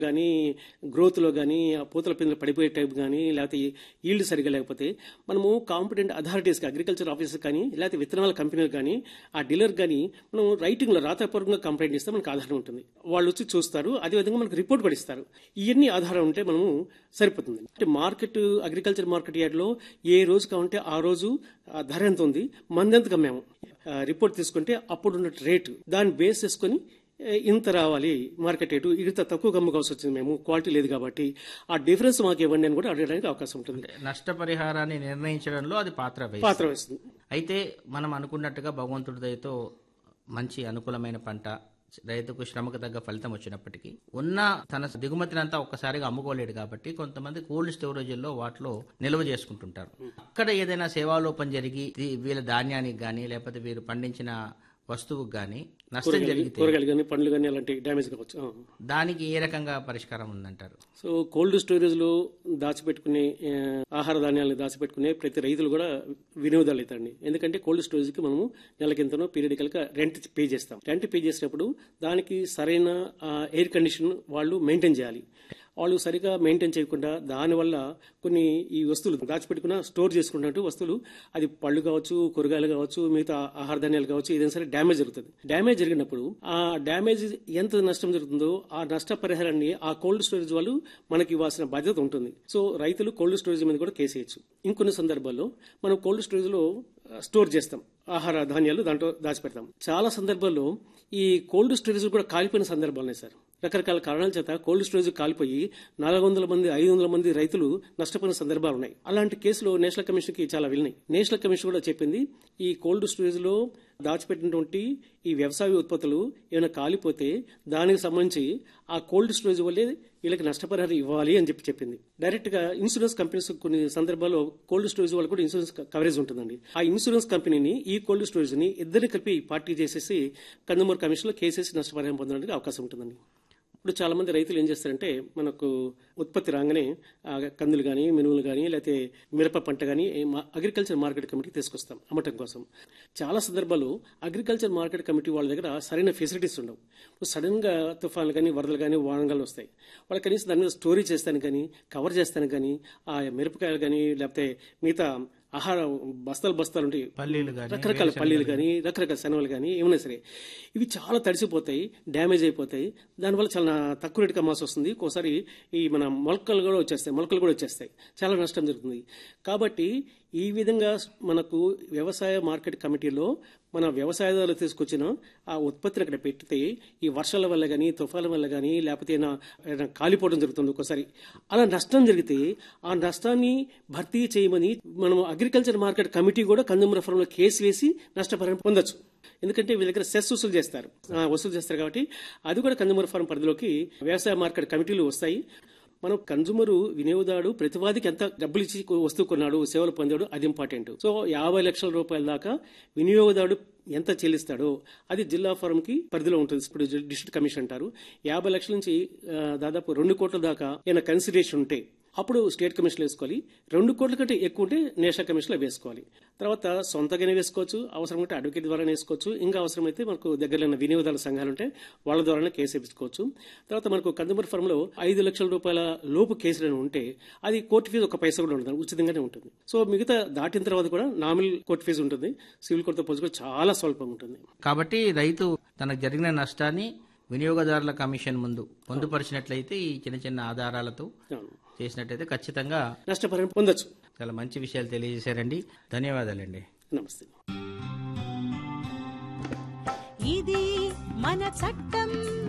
కానీ గ్రోత్లో కానీ ఆ పూతల పిందెలు పడిపోయే టైప్ కానీ లేకపోతే ఈల్డ్ సరిగా లేకపోతే మనము కాంపిటెంట్ అథారిటీస్కి అగ్రికల్చర్ ఆఫీసర్ కానీ లేకపోతే విత్తనాల కంపెనీలు కానీ ఆ డీలర్ కానీ మనం రైటింగ్లో రాతపూర్వకంగా కంప్లైంట్ ఇస్తే మనకు ఆధారం ఉంటుంది వాళ్ళు వచ్చి చూస్తారు అదేవిధంగా మనకు రిపోర్ట్ కూడా ఇస్తారు ఇవన్నీ ఆధారం ఉంటే మనము సరిపోతుంది అంటే మార్కెట్ అగ్రికల్చర్ మార్కెట్ యార్డ్లో ఏ రోజు కావంటే ఆ రోజు ఆ ధర ఎంత ఉంది మందెంత మేము రిపోర్ట్ తీసుకుంటే అప్పుడున్న రేటు దాన్ని బేస్ చేసుకొని ఏ, ఇంత రావాలి మార్కెట్ రేటు ఇంత తక్కువ అమ్ముకోవాల్సి వచ్చింది మేము క్వాలిటీ లేదు కాబట్టి ఆ డిఫరెన్స్ మాకు ఇవ్వండి అని కూడా అడగడానికి అవకాశం ఉంటుంది నష్టపరిహారాన్ని నిర్ణయించడంలో అది పాత్ర వహిస్తుంది పాత్ర వేస్తుంది అయితే మనం అనుకున్నట్టుగా భగవంతుడి దయతో మంచి అనుకూలమైన పంట రైతుకు శ్రమకు తగ్గ ఫలితం వచ్చినప్పటికీ ఉన్న తన దిగుమతిని అంతా ఒక్కసారిగా అమ్ముకోలేడు కాబట్టి కొంతమంది కోల్డ్ స్టోరేజ్ల్లో వాటిలో నిల్వ చేసుకుంటుంటారు అక్కడ ఏదైనా సేవాలోపం జరిగి ఇది వీళ్ళ ధాన్యానికి కానీ లేకపోతే వీరు పండించిన వస్తువుకు కానీ నష్టం జరిగితే కూరగాయలు కానీ పండ్లు కానీ అలాంటి డ్యామేజ్ కావచ్చు ఆ. దానికి ఏ రకంగా పరిష్కారం ఉందంటారు సో కోల్డ్ స్టోరేజ్ లో దాచిపెట్టుకునే ఆ, ఆహార ధాన్యాలను దాచిపెట్టుకునే ప్రతి రైతులు కూడా వినోదాలు అవుతారండి ఎందుకంటే కోల్డ్ స్టోరేజ్ కి మనము నెలకింతనో పీరియడికల్ గా రెంట్ పే చేస్తాం రెంట్ పే చేసినప్పుడు దానికి సరైన ఎయిర్ కండిషన్ వాళ్ళు మెయింటైన్ చేయాలి వాళ్ళు సరిగా మెయింటైన్ చేయకుండా దానివల్ల కొన్ని ఈ వస్తువులు దాచిపెట్టుకున్న స్టోర్ చేసుకున్నట్టు వస్తువులు అది పళ్ళు కావచ్చు కూరగాయలు కావచ్చు మిగతా ఆహార ధాన్యాలు కావచ్చు ఏదైనా సరే డ్యామేజ్ జరుగుతుంది డ్యామేజ్ జరిగినప్పుడు ఆ డ్యామేజ్ ఎంత నష్టం జరుగుతుందో ఆ నష్ట పరిహారాన్ని ఆ కోల్డ్ స్టోరేజ్ వాళ్ళు మనకి ఇవ్వాల్సిన బాధ్యత ఉంటుంది సో రైతులు కోల్డ్ స్టోరేజ్ మీద కూడా కేసు వేయచ్చు ఇంకొన్ని సందర్భాల్లో మనం కోల్డ్ స్టోరేజ్ లో స్టోర్ చేస్తాం ఆహార ధాన్యాలు దాంట్లో దాచిపెడతాం చాలా సందర్భాల్లో ఈ కోల్డ్ స్టోరేజ్ కూడా కాలిపోయిన సందర్భాలు ఉన్నాయి సార్ రకరకాల కారణాల చేత కోల్డ్ స్టోరేజ్ కాలిపోయి నాలుగు వందల మంది ఐదు వందల మంది రైతులు నష్టపోయిన సందర్భాలు ఉన్నాయి అలాంటి కేసులు నేషనల్ కమిషన్ కి చాలా వెళ్ళినాయి నేషనల్ కమిషన్ కూడా చెప్పింది ఈ కోల్డ్ స్టోరేజ్ లో దాచిపెట్టినటువంటి ఈ వ్యవసాయ ఉత్పత్తులు ఏమైనా కాలిపోతే దానికి సంబంధించి ఆ కోల్డ్ స్టోరేజ్ వల్లే వీళ్ళకి నష్టపరిహారం ఇవ్వాలి అని చెప్పి చెప్పింది డైరెక్ట్ గా ఇన్సూరెన్స్ కంపెనీస్ కొన్ని సందర్భాల్లో కోల్డ్ స్టోరేజ్ వాళ్ళు కూడా ఇన్సూరెన్స్ కవరేజ్ ఉంటుందండి ఆ ఇన్సూరెన్స్ కంపెనీని ఈ కోల్డ్ స్టోరేజ్ ని ఇద్దరిని కలిపి పార్టీ చేసేసి కన్జ్యూమర్ కమిషన్ లో కేసేసి నష్టపరిహారం పొందడానికి అవకాశం ఉంటుందండి ఇప్పుడు చాలా మంది రైతులు ఏం చేస్తారంటే మనకు ఉత్పత్తి రాగానే ఆ కందులు కానీ మినుములు కానీ లేకపోతే మిరప పంట కానీ అగ్రికల్చర్ మార్కెట్ కమిటీ తీసుకొస్తాం అమ్మటం కోసం చాలా సందర్భాలు అగ్రికల్చర్ మార్కెట్ కమిటీ వాళ్ళ దగ్గర సరైన ఫెసిలిటీస్ ఉండవు ఇప్పుడు సడన్ గా తుఫాన్లు కానీ వరదలు కానీ వానగాలు వస్తాయి వాళ్ళకి కనీసం దాని మీద స్టోరీ చేస్తాను కానీ కవర్ చేస్తాను కానీ ఆ మిరపకాయలు కానీ లేకపోతే మిగతా ఆహార బస్తాలు బస్తాలు ఉంటాయి పల్లీలు కానీ రకరకాల పల్లీలు కానీ రకరకాల శనగలు కానీ ఏమైనా సరే ఇవి చాలా తడిసిపోతాయి డ్యామేజ్ అయిపోతాయి దానివల్ల చాలా తక్కువ రేటుకి అమ్మాల్సి వస్తుంది ఒకసారి ఈ మన మొలకలు కూడా వచ్చేస్తాయి మొలకలు కూడా వచ్చేస్తాయి చాలా నష్టం జరుగుతుంది కాబట్టి ఈ విధంగా మనకు వ్యవసాయ మార్కెట్ కమిటీలో మన వ్యవసాయదారులు తీసుకొచ్చిన ఆ ఉత్పత్తిని అక్కడ పెడితే ఈ వర్షాల వల్ల కానీ తుఫాల వల్ల కానీ లేకపోతే ఏదైనా ఏదైనా కాలిపోవడం జరుగుతుంది ఒక్కోసారి అలా నష్టం జరిగితే ఆ నష్టాన్ని భర్తీ చేయమని మనం అగ్రికల్చర్ మార్కెట్ కమిటీ కూడా కన్జ్యూమర్ ఫోరంలో కేసు వేసి నష్టపరిహారం పొందొచ్చు ఎందుకంటే వీళ్ళ దగ్గర సెస్ వసూలు చేస్తారు ఆ, వసూలు చేస్తారు కాబట్టి అది కూడా కన్జ్యూమర్ ఫారం పరిధిలోకి వ్యవసాయ మార్కెట్ కమిటీలు వస్తాయి మనం కన్జ్యూమర్ వినియోగదారుడు ప్రతివాదికి ఎంత డబ్బులు ఇచ్చి వస్తువు కొన్నాడు సేవలు పొందాడు అది ఇంపార్టెంట్ సో యాభై లక్షల రూపాయల దాకా వినియోగదారుడు ఎంత చెల్లిస్తాడో అది జిల్లా ఫారంకి పరిధిలో ఉంటుంది ఇప్పుడు డిస్ట్రిక్ట్ కమిషన్ అంటారు యాభై లక్షల నుంచి ఆ, దాదాపు రెండు కోట్ల దాకా ఏమైనా కన్సిడరేషన్ ఉంటే అప్పుడు స్టేట్ కమిషన్లో వేసుకోవాలి రెండు కోట్ల కంటే ఎక్కువ ఉంటే నేషనల్ కమిషన్లో వేసుకోవాలి తర్వాత సొంతగానే వేసుకోవచ్చు అవసరం ఉంటే అడ్వకేట్ ద్వారా వేసుకోవచ్చు ఇంకా అవసరమైతే మనకు దగ్గరలో ఉన్న వినియోగదారుల సంఘాలు ఉంటే వాళ్ళ ద్వారానే కేసు వేసుకోవచ్చు తర్వాత మనకు కన్జ్యూమర్ ఫర్మ్లో ఐదు లక్షల రూపాయల లోపు కేసులను ఉంటే అది కోర్టు ఫీజు ఒక పైసా కూడా ఉంటుంది ఉచితంగానే ఉంటుంది సో మిగతా దాటిన తర్వాత కూడా నామినల్ కోర్టు ఫీజు ఉంటుంది సివిల్ కోర్టుతో పోల్చుకొని చాలా స్వల్పంగా ఉంటుంది కాబట్టి రైతు తనకు జరిగిన నష్టాన్ని వినియోగదారుల కమిషన్ ముందు పొందుపరిచినట్లయితే ఈ చిన్న చిన్న ఆధారాలతో అవును. చేసినట్లయితే ఖచ్చితంగా నష్టపరిహారం పొందొచ్చు చాలా మంచి విషయాలు తెలియజేశారండి ధన్యవాదాలండి నమస్తే ఇది మన చట్ట